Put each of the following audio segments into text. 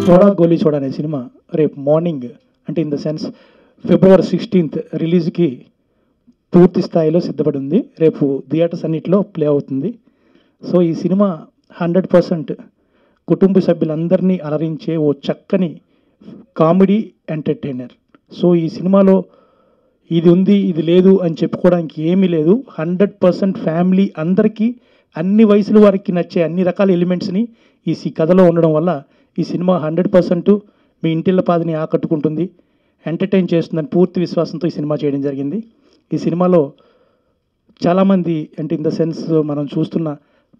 soda Goli soda అనే cinema రేపు morning అంటే in the sense February sixteenth రిలీజ్కి పూర్తి స్థాయిలో సిద్ధపడి ఉంది రేపు థియేటర్స్ అన్నిటిలో ప్లే అవుతుంది సో ఈ సినిమా హండ్రెడ్ పర్సెంట్ కుటుంబ సభ్యులందరినీ అలరించే ఓ చక్కని కామెడీ ఎంటర్టైనర్ సో ఈ సినిమాలో ఇది ఉంది ఇది లేదు అని చెప్పుకోవడానికి ఏమీ లేదు హండ్రెడ్ పర్సెంట్ ఫ్యామిలీ అందరికీ అన్ని వయసుల వారికి నచ్చే అన్ని రకాల ఎలిమెంట్స్ని ఈ సి కథలో ఉండడం వల్ల ఈ సినిమా హండ్రెడ్ పర్సెంట్ మీ ఇంటిళ్ళ పాదిని ఆకట్టుకుంటుంది ఎంటర్టైన్ చేస్తుందని పూర్తి విశ్వాసంతో ఈ సినిమా చేయడం జరిగింది ఈ సినిమాలో చాలామంది అంటే ఇన్ ద సెన్స్ మనం చూస్తున్న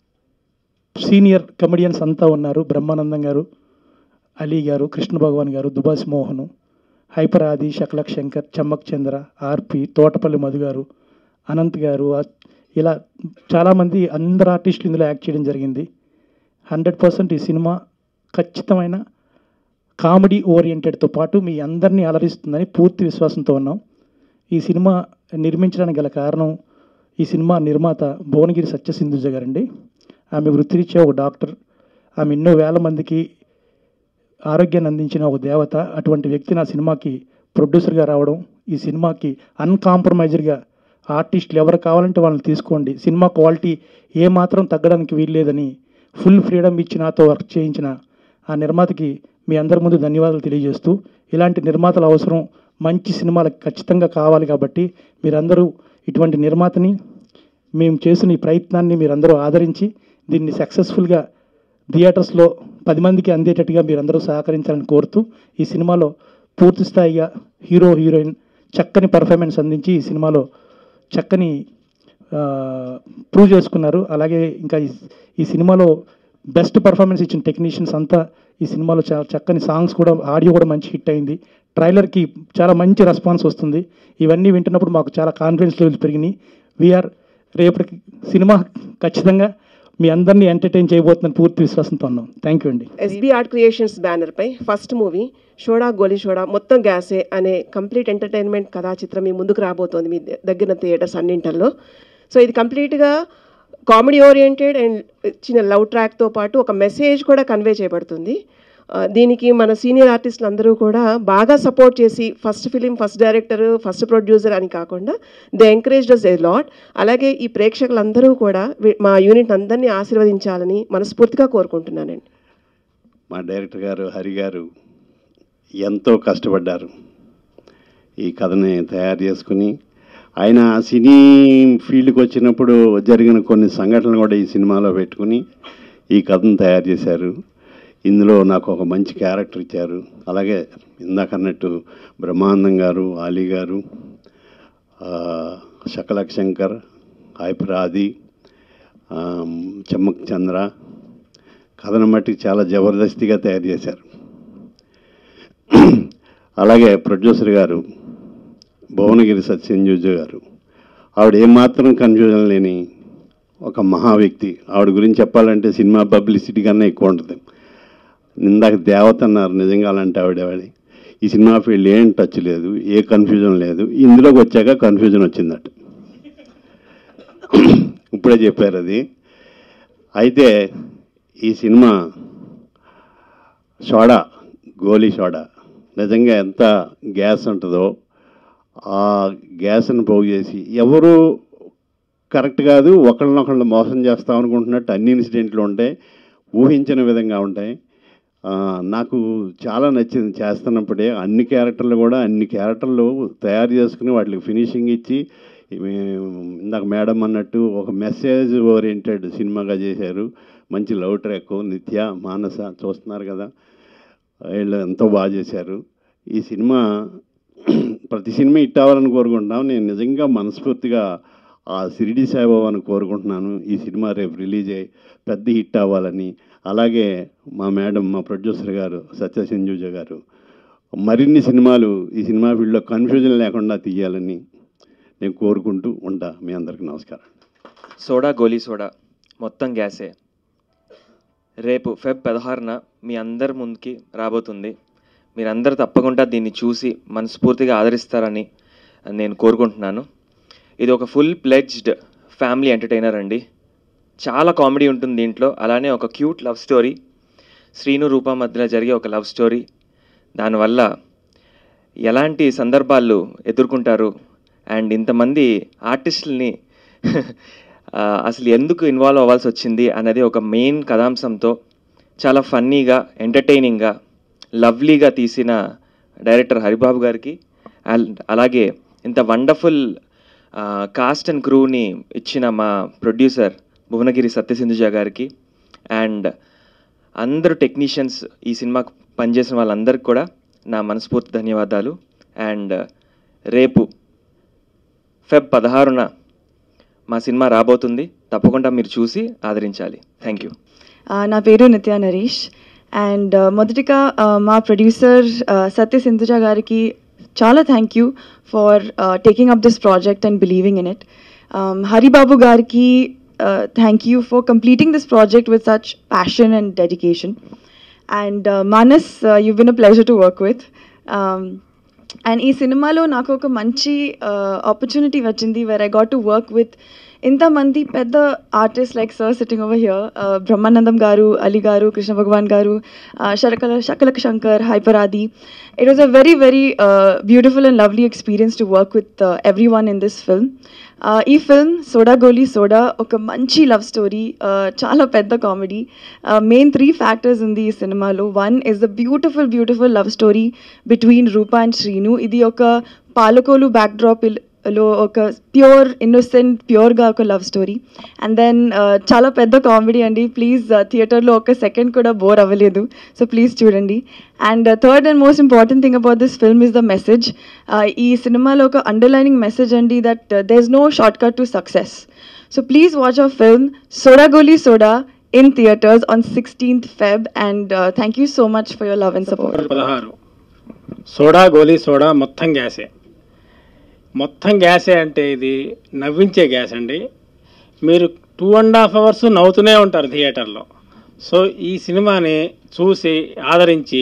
సీనియర్ కమెడియన్స్ అంతా ఉన్నారు బ్రహ్మానందం గారు అలీ గారు కృష్ణ భగవాన్ గారు దుబాస్ మోహను హైపర్ ఆది శకలక్ శంకర్ చమ్మక్ చంద్ర ఆర్పి తోటపల్లి మధు గారు అనంత్ గారు ఆ- ఇలా చాలామంది అందరు ఆర్టిస్టులు ఇందులో యాక్ట్ చేయడం జరిగింది హండ్రెడ్ పర్సెంట్ ఈ సినిమా ఖచ్చితమైన కామెడీ ఓరియంటెడ్తో పాటు మీ అందరినీ అలరిస్తుందని పూర్తి విశ్వాసంతో ఉన్నాం ఈ సినిమా నిర్మించడానికి గల కారణం ఈ సినిమా నిర్మాత భువనగిరి సత్యసింధుజ గారండి ఆమె వృత్తిరీత్యా ఒక డాక్టర్ ఆమె ఎన్నో వేల మందికి ఆరోగ్యాన్ని అందించిన ఒక దేవత అటువంటి వ్యక్తి నా సినిమాకి ప్రొడ్యూసర్గా రావడం ఈ సినిమాకి అన్కాంప్రమైజ్డ్గా ఆర్టిస్టులు ఎవరు కావాలంటే వాళ్ళని తీసుకోండి సినిమా క్వాలిటీ ఏమాత్రం తగ్గడానికి వీల్లేదని ఫుల్ ఫ్రీడమ్ ఇచ్చి నాతో వర్క్ చేయించిన ఆ నిర్మాతకి మీ అందరి ముందు ధన్యవాదాలు తెలియజేస్తూ ఇలాంటి నిర్మాతల అవసరం మంచి సినిమాలకు ఖచ్చితంగా కావాలి కాబట్టి మీరందరూ ఇటువంటి నిర్మాతని మేము చేసిన ఈ ప్రయత్నాన్ని మీరందరూ ఆదరించి దీన్ని సక్సెస్ఫుల్గా థియేటర్స్లో పది మందికి అందేటట్టుగా మీరందరూ సహకరించాలని కోరుతూ ఈ సినిమాలో పూర్తి స్థాయిగా హీరో హీరోయిన్ చక్కని పర్ఫార్మెన్స్ అందించి ఈ సినిమాలో చక్కని ప్రూవ్ చేసుకున్నారు అలాగే ఇంకా ఈ- ఈ సినిమాలో బెస్ట్ పర్ఫార్మెన్స్ ఇచ్చిన టెక్నీషియన్స్ అంతా ఈ సినిమాలో చాలా చక్కని సాంగ్స్ కూడా ఆడియో కూడా మంచి హిట్ అయింది ట్రైలర్కి చాలా మంచి రెస్పాన్స్ వస్తుంది ఇవన్నీ వింటున్నప్పుడు మాకు చాలా కాన్ఫిడెన్స్ లెవెల్స్ పెరిగినాయి వీఆర్ రేపటికి సినిమా ఖచ్చితంగా మీ అందరినీ ఎంటర్టైన్ చేయబోతుందని పూర్తి విశ్వాసంతో ఉన్నాం థ్యాంక్ యూ అండి ఎస్బీ ఆర్ట్ క్రియేషన్స్ బ్యానర్పై first movie soda Goli soda మొత్తం గ్యాసే అనే కంప్లీట్ ఎంటర్టైన్మెంట్ కథా చిత్రం మీ ముందుకు రాబోతోంది మీ దగ్గర థియేటర్స్ అన్నింటల్లో సో ఇది కంప్లీట్గా కామెడీ ఓరియంటెడ్ అండ్ చిన్న లవ్ ట్రాక్తో పాటు ఒక మెసేజ్ కూడా కన్వే చేయబడుతుంది ఆ, దీనికి మన సీనియర్ ఆర్టిస్టులు అందరూ కూడా బాగా సపోర్ట్ చేసి first film first director first producer అని కాకుండా they encourage does a lot అలాగే ఈ ప్రేక్షకులందరూ కూడా వి- మా యూనిట్ అందరినీ ఆశీర్వదించాలని మనస్ఫూర్తిగా కోరుకుంటున్నానండి మా డైరెక్టర్ గారు హరి గారు ఎంతో కష్టపడ్డారు ఈ కథని తయారు చేసుకుని ఆయన సినీ ఫీల్డ్కి వచ్చినప్పుడు జరిగిన కొన్ని సంఘటనలు కూడా ఈ సినిమాలో పెట్టుకుని ఈ కథను తయారు చేశారు ఇందులో నాకు ఒక మంచి క్యారెక్టర్ ఇచ్చారు అలాగే ఇందాక అన్నట్టు బ్రహ్మానందం గారు ఆలీ గారు ఆ, శకలక్ శంకర్ హైపరాది చెమ్మక్ చంద్ర కథను బట్టి చాలా జబర్దస్తిగా తయారు చేశారు అలాగే ప్రొడ్యూసర్ గారు భువనగిరి సత్యంజూజు గారు ఆవిడ ఏమాత్రం కన్ఫ్యూజన్ లేని ఒక మహా వ్యక్తి ఆవిడ గురించి చెప్పాలంటే సినిమా పబ్లిసిటీ కన్నా ఎక్కువ ఉంటుంది ఇందాక దేవత అన్నారు నిజంగా అలాంటి ఆవిడ ఆవిడ ఈ సినిమా ఫీల్డ్ ఏం టచ్ లేదు ఏ కన్ఫ్యూజన్ లేదు ఇందులోకి వచ్చాక కన్ఫ్యూజన్ వచ్చిందట ఇప్పుడే చెప్పారు అది అయితే ఈ సినిమా సోడా గోలీ సోడా నిజంగా ఎంత గ్యాస్ ఉంటుందో ఆ గ్యాస్ని పోగు చేసి ఎవరు కరెక్ట్ కాదు ఒకళ్ళనొకళ్ళు మోసం చేస్తాం అనుకుంటున్నట్టు అన్ని ఇన్సిడెంట్లు ఉంటాయి ఊహించిన విధంగా ఉంటాయి ఆ, నాకు చాలా నచ్చింది చేస్తున్నప్పుడే అన్ని క్యారెక్టర్లు కూడా అన్ని క్యారెక్టర్లు తయారు చేసుకుని వాటికి ఫినిషింగ్ ఇచ్చి ఈ- ఇందాక మేడం అన్నట్టు ఒక మెసేజ్ ఓరియంటెడ్ సినిమాగా చేశారు మంచి లవ్ ట్రాక్ నిత్య మానస చూస్తున్నారు కదా వీళ్ళు ఎంతో బాగా చేశారు ఈ సినిమా ప్రతి సినిమా హిట్ అవ్వాలని కోరుకుంటున్నాం నేను నిజంగా మనస్ఫూర్తిగా ఆ సిరిడి సాయిబాబాను కోరుకుంటున్నాను ఈ సినిమా రేపు రిలీజ్ అయ్యి పెద్ద హిట్ అవ్వాలని అలాగే మా మేడం మా ప్రొడ్యూసర్ గారు సత్యసంజూజ గారు మరిన్ని సినిమాలు ఈ సినిమా ఫీల్డ్లో కన్ఫ్యూజన్ లేకుండా తీయాలని నేను కోరుకుంటూ ఉంటా మీ అందరికీ నమస్కారం సోడా గోలీ సోడా మొత్తం గ్యాసే రేపు ఫెబ్ పదహారున మీ అందరి ముందుకి రాబోతుంది మీరందరూ తప్పకుండా దీన్ని చూసి మనస్ఫూర్తిగా ఆదరిస్తారని నేను కోరుకుంటున్నాను ఇది ఒక ఫుల్ ప్లెడ్జ్డ్ ఫ్యామిలీ ఎంటర్టైనర్ అండి చాలా కామెడీ ఉంటుంది దీంట్లో అలానే ఒక cute love story Srinu Roopa మధ్యలో జరిగే ఒక లవ్ స్టోరీ దానివల్ల ఎలాంటి సందర్భాలు ఎదుర్కొంటారు అండ్ ఇంతమంది ఆర్టిస్టులని ఆ, అసలు ఎందుకు ఇన్వాల్వ్ అవ్వాల్సి వచ్చింది అన్నది ఒక మెయిన్ కథాంశంతో చాలా ఫన్నీగా ఎంటర్టైనింగ్గా లవ్లీగా తీసిన డైరెక్టర్ హరిబాబు గారికి అండ్ అలాగే ఇంత వండర్ఫుల్ కాస్ట్ అండ్ క్రూని ఇచ్చిన మా ప్రొడ్యూసర్ భువనగిరి సత్యసింధుజ గారికి అండ్ అందరు టెక్నీషియన్స్ ఈ సినిమాకు పనిచేసిన వాళ్ళందరికీ కూడా నా మనస్ఫూర్తి ధన్యవాదాలు అండ్ రేపు ఫెబ్ పదహారున మా సినిమా రాబోతుంది తప్పకుండా మీరు చూసి ఆదరించాలి థ్యాంక్ యూ ఆ, నా పేరు నిత్య నరీష్ అండ్ మొదటిగా ఆ, మా ప్రొడ్యూసర్ సత్య సింధుజ గారికి చాలా thank you for taking up this project and believing in it Haribabu గారికి thank you for completing this project with such passion and dedication and Manas you been a pleasure to work with and ఈ సినిమాలో నాకు ఒక మంచి opportunity వచ్చింది where I got to work with ఇంతమంది పెద్ద artist like sir sitting over here Brahmanandam గారు అలీ గారు కృష్ణ భగవాన్ గారు శరకల శకలక్ Shankar Hyper Aadi it was a very very beautiful and lovely experience to work with everyone in this film ఈ ఫిల్మ్ సోడా గోలీ సోడా ఒక మంచి లవ్ స్టోరీ చాలా పెద్ద కామెడీ మెయిన్ త్రీ ఫ్యాక్టర్స్ ఉంది ఈ సినిమాలో one is the beautiful beautiful love story between Roopa and Srinu ఇది ఒక పాలకోలు బ్యాక్డ్రాప్ లో ఒక ప్యూర్ ఇన్నోసెంట్ ప్యూర్గా ఒక లవ్ స్టోరీ అండ్ దెన్ చాలా పెద్ద కామెడీ అండి ప్లీజ్ థియేటర్లో ఒక సెకండ్ కూడా బోర్ అవ్వలేదు సో ప్లీజ్ చూడండి and third and most important thing about this film is the message ఈ సినిమాలో ఒక అండర్లైనింగ్ మెసేజ్ అండి that there is no shortcut to success so please watch a film soda Goli soda in theatres on sixteenth Feb and thank you so much for your love and support పదహారు soda Goli soda మొత్తం గ్యాసే మొత్తం గ్యాసే అంటే ఇది నవ్వించే gas అండి మీరు two and half hours నవ్వుతూనే ఉంటారు థియేటర్లో సో ఈ సినిమాని చూసి ఆదరించి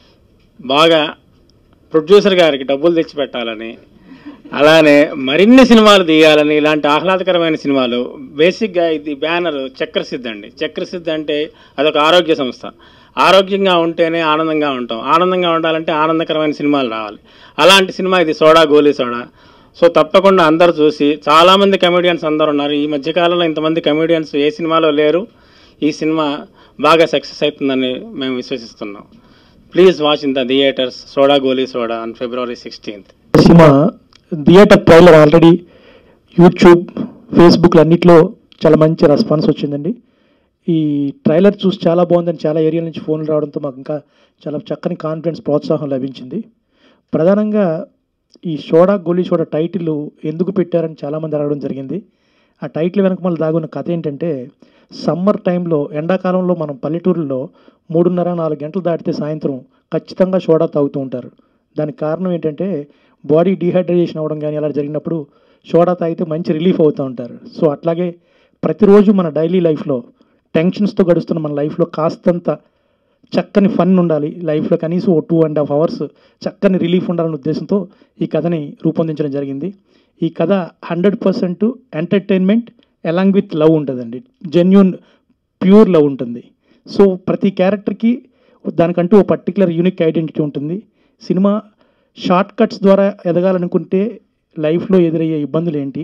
బాగా ప్రొడ్యూసర్ గారికి డబ్బులు తెచ్చిపెట్టాలని అలానే మరిన్ని సినిమాలు తీయాలని ఇలాంటి ఆహ్లాదకరమైన సినిమాలు బేసిక్గా ఇది బ్యానర్ చక్రసిద్ధి అండి చక్రసిద్ధి అంటే అదొక ఆరోగ్య సంస్థ ఆరోగ్యంగా ఉంటేనే ఆనందంగా ఉంటాం ఆనందంగా ఉండాలంటే ఆనందకరమైన సినిమాలు రావాలి అలాంటి సినిమా ఇది సోడా గోలీ సోడా సో తప్పకుండా అందరు చూసి చాలామంది కమెడియన్స్ అందరు ఉన్నారు ఈ మధ్యకాలంలో ఇంతమంది కమెడియన్స్ ఏ సినిమాలో లేరు ఈ సినిమా బాగా సక్సెస్ అవుతుందని మేము విశ్వసిస్తున్నాం please watch in the theatres soda Goli soda on February sixteenth cinema theatre trailer already YouTube ఫేస్బుక్లు అన్నిట్లో చాలా మంచి రెస్పాన్స్ వచ్చిందండి ఈ ట్రైలర్ చూసి చాలా బాగుందని చాలా ఏరియాల నుంచి ఫోన్లు రావడంతో మాకు ఇంకా చాలా చక్కని కాన్ఫిడెన్స్ ప్రోత్సాహం లభించింది ప్రధానంగా ఈ షోడా గోలీ షోడా టైటిల్ ఎందుకు పెట్టారని చాలామంది అడగడం జరిగింది ఆ టైటిల్ వెనక మళ్ళీ దాగున్న కథ ఏంటంటే సమ్మర్ టైంలో ఎండాకాలంలో మనం పల్లెటూరులో మూడున్నర నాలుగు గంటలు దాటితే సాయంత్రం ఖచ్చితంగా సోడా తాగుతూ ఉంటారు దానికి కారణం ఏంటంటే బాడీ డీహైడ్రేషన్ అవ్వడం కానీ అలా జరిగినప్పుడు సోడా తాగితే మంచి రిలీఫ్ అవుతూ ఉంటారు సో అట్లాగే ప్రతిరోజు మన డైలీ లైఫ్లో టెన్షన్స్తో గడుస్తున్న మన లైఫ్లో కాస్తంత చక్కని ఫన్ ఉండాలి లైఫ్లో కనీసం ఓ టూ అండ్ హాఫ్ అవర్స్ చక్కని రిలీఫ్ ఉండాలనే ఉద్దేశంతో ఈ కథని రూపొందించడం జరిగింది ఈ కథ hundred percent entertainment along with love ఉంటుందండి జెన్యున్ ప్యూర్ లవ్ ఉంటుంది సో ప్రతి క్యారెక్టర్కి దానికంటూ ఓ పర్టికులర్ యూనిక్ ఐడెంటిటీ ఉంటుంది సినిమా షార్ట్ కట్స్ ద్వారా ఎదగాలనుకుంటే లైఫ్లో ఎదురయ్యే ఇబ్బందులు ఏంటి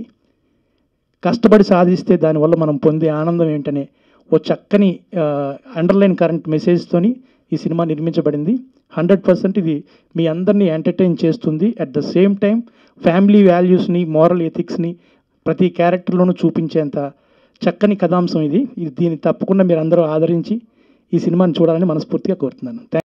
కష్టపడి సాధిస్తే దానివల్ల మనం పొందే ఆనందం ఏంటనే ఓ చక్కని అండర్లైన్ కరెంట్ మెసేజ్తోని ఈ సినిమా నిర్మించబడింది హండ్రెడ్ పర్సెంట్ ఇది మీ అందరినీ ఎంటర్టైన్ చేస్తుంది at the same time family వాల్యూస్ని మారల్ ఎథిక్స్ని ప్రతి క్యారెక్టర్లోనూ చూపించేంత చక్కని కథాంశం ఇది ఇది దీన్ని తప్పకుండా మీరు అందరూ ఆదరించి ఈ సినిమాని చూడాలని మనస్ఫూర్తిగా కోరుతున్నాను థ్యాంక్